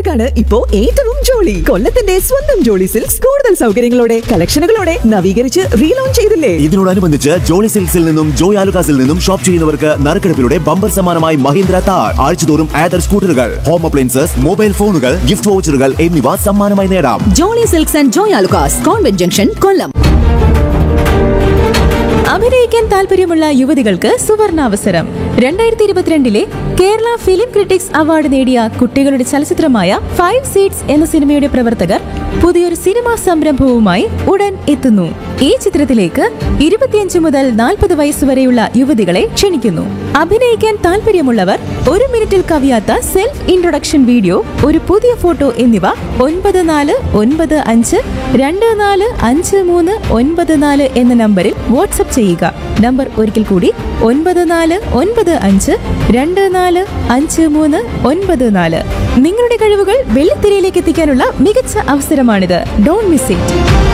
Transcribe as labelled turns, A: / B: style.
A: സിൽക്സിലാണ് ഇപ്പോ ഏറ്റവും ജോളി കൊല്ലത്തിന്റെ സ്വന്തം ജോളി സിൽക്സ് കൂടുതൽ സൗകര്യങ്ങളോടെ കളക്ഷനുകളോടെ നവീകരിച്ച് റീലോഞ്ച് ചെയ്തില്ലേ
B: ഇതിനോടനുബന്ധിച്ച് ജോളി സിൽക്സിൽ നിന്നും ജോയ് ആലുകാസിൽ നിന്നും ഷോപ്പ് ചെയ്യുന്നവർക്ക് നറുക്കെടുപ്പിലൂടെ ബമ്പർ സമ്മാനമായി മഹീന്ദ്ര താർ ആഴ്ചതോറും ആദർ സ്കൂട്ടറുകൾ ഹോം അപ്ലയൻസസ് മൊബൈൽ ഫോണുകൾ ഗിഫ്റ്റ് വൗച്ചറുകൾ എന്നിവ സമ്മാനമായി നേടാം
C: Jolly Silks and Joy Alukkas convent junction Kollam
D: അഭിനയിക്കാൻ താല്പര്യമുള്ള യുവതികൾക്ക് സുവർണാവസരം രണ്ടായിരത്തി ഇരുപത്തിരണ്ടിലെ കേരള ഫിലിം ക്രിട്ടിക്സ് അവാർഡ് നേടിയ കുട്ടികളുടെ ചലച്ചിത്രമായ ഫൈവ് സീറ്റ്സ് എന്ന സിനിമയുടെ പ്രവർത്തകർ പുതിയൊരു സിനിമാ സംരംഭവുമായി ഉടൻ എത്തുന്നു ഈ ചിത്രത്തിലേക്ക് ഇരുപത്തിയഞ്ച് മുതൽ നാൽപ്പത് വയസ്സുവരെയുള്ള യുവതികളെ ക്ഷണിക്കുന്നു അഭിനയിക്കാൻ താല്പര്യമുള്ളവർ ഒരു മിനിറ്റിൽ കവിയാത്ത സെൽഫ് ഇൻട്രൊഡക്ഷൻ വീഡിയോ ഒരു പുതിയ ഫോട്ടോ എന്നിവ ഒൻപത് നാല് ഒൻപത് അഞ്ച് രണ്ട് നാല് അഞ്ച് മൂന്ന് ഒൻപത് നാല് എന്ന നമ്പറിൽ വാട്സപ്പ് ചെയ്യുക നമ്പർ ഒരിക്കൽ കൂടി ഒൻപത് നാല് ഒൻപത് അഞ്ച് രണ്ട് നാല് അഞ്ച് മൂന്ന് ഒൻപത് നാല് നിങ്ങളുടെ കഴിവുകൾ വെള്ളിത്തിരയിലേക്ക് എത്തിക്കാനുള്ള മികച്ച അവസരമാണിത് ഡോണ്ട് മിസ് ഇറ്റ്